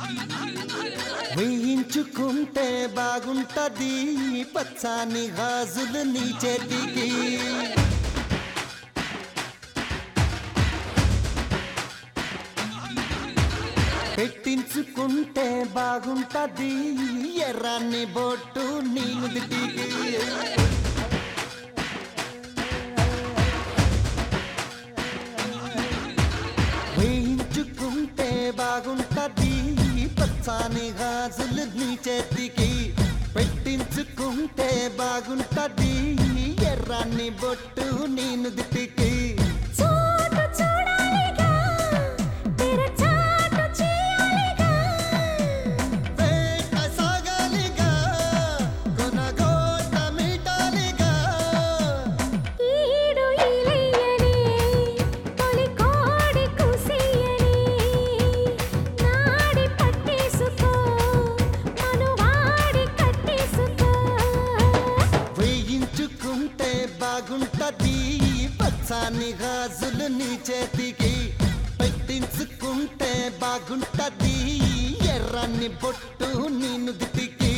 వేయించుకుంటే బాగుంటది పచ్చాని గాజులు నీ చేతికి పెట్టించుకుంటే బాగుంటది ఎర్రాన్ని బొట్టు నీ నుదిటికి వేయించుకుంటే బాగుంటది పచ్చాని గాజులు నీ చేతికి పెట్టించుకుంటే బాగుంటది ఎర్రాన్ని బొట్టు నీ నుదిటికి చోటు చూడాలిగా తెరచాటు చేయాలిగా వేట సాగాలిగా కొనగోట మీటాలిగా ఈడు ఇలయ్యని తొలి కోడి కుసియని నాడి పట్టేసుకో మనువాడి కట్టేసుకో వేయించుకుంటే బాగుంటది పచ్చాని గాజులు నీ చేతికి పెట్టించుకుంటే బాగుంటది ఎర్రని బొట్టు నీ నుదిటికి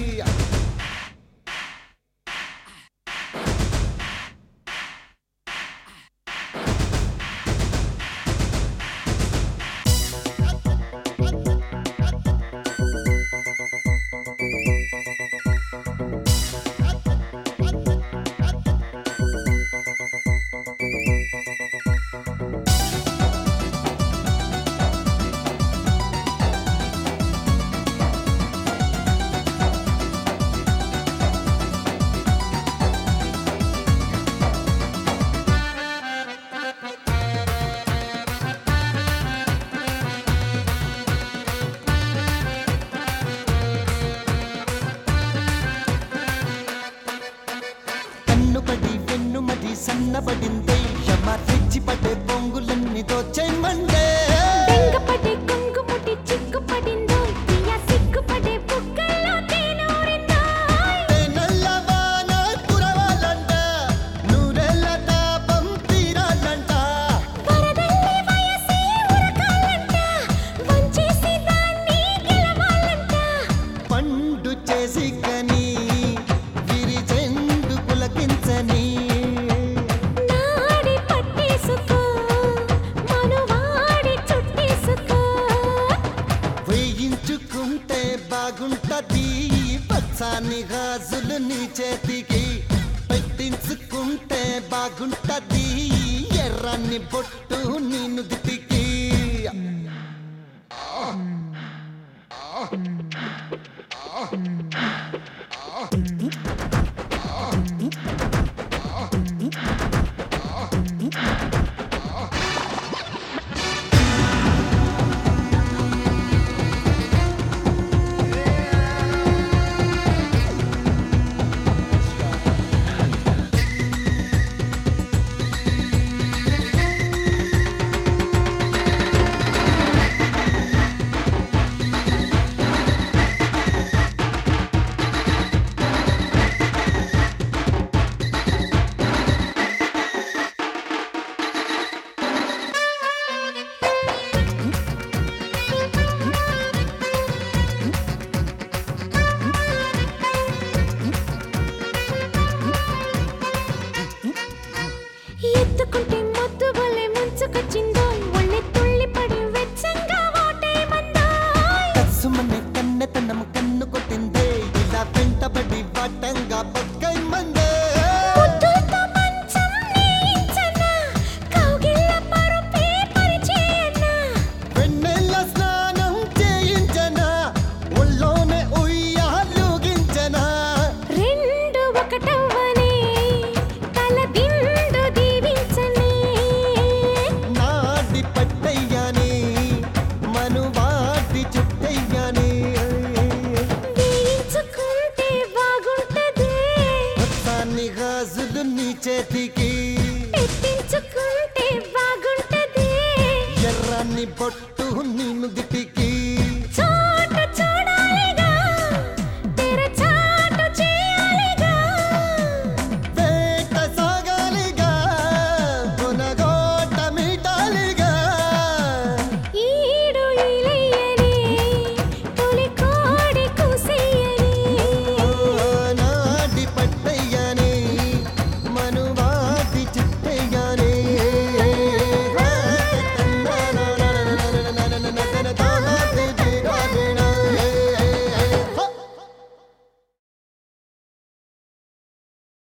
కన్నుపడి వెన్నుమడి సన్నబడిందే యమ తెచ్చిపడే పొంగులన్నీ దోచేయమండే బెంగపడే కుంకుముటి చిక్కుపడిందో పియ సిగ్గుపడే బుగ్గల్లో తేనూరిందో నల్లవాన కురవాలంట నూరెళ్ళ తాపం తీరాలంట వరదల్లి వయసే ఉరకాలంట వంచేసి దాన్ని గెలవాలంట పండు చేసి కని విరిచెండు పులకించని నాడి పట్టేసుకో మనువాడి చుట్టేసుకో వేయించుకుంటే బాగుంటది పచ్చాని గాజులు నీ చేతికి పెట్టించుకుంటే బాగుంటది ఎర్రని బొట్టు నీ నుదిటికి ఎత్తుకుంటే మొద్దు వలె ముంచుకొచ్చిందో ఒళ్ళె తుళ్ళి పడి వెచ్చంగా ఓటేమందో కసుమనే కన్నెతనము కన్ను కొట్టిందే ఇలా వెంటబడి వటంగా బొక్కై మందే ముద్దులతో మంచం నేయించనా కౌగిళ్ళ పరుపే పరిచేయనా వెన్నెల స్నానం చేయించనా ఒళ్ళోనే ఉయ్యాలుగించనా రెండు ఒకటవ్వని తల దిండు దీవించని నాడి పట్టయ్యాని మనువాటి చుట్టయ్యాని వేయించుకుంటే బాగుంటది మొత్తాన్ని గాజులు నీ చేతికి పెట్టించుకుంటే బాగుంటది ఎర్రని బొట్టు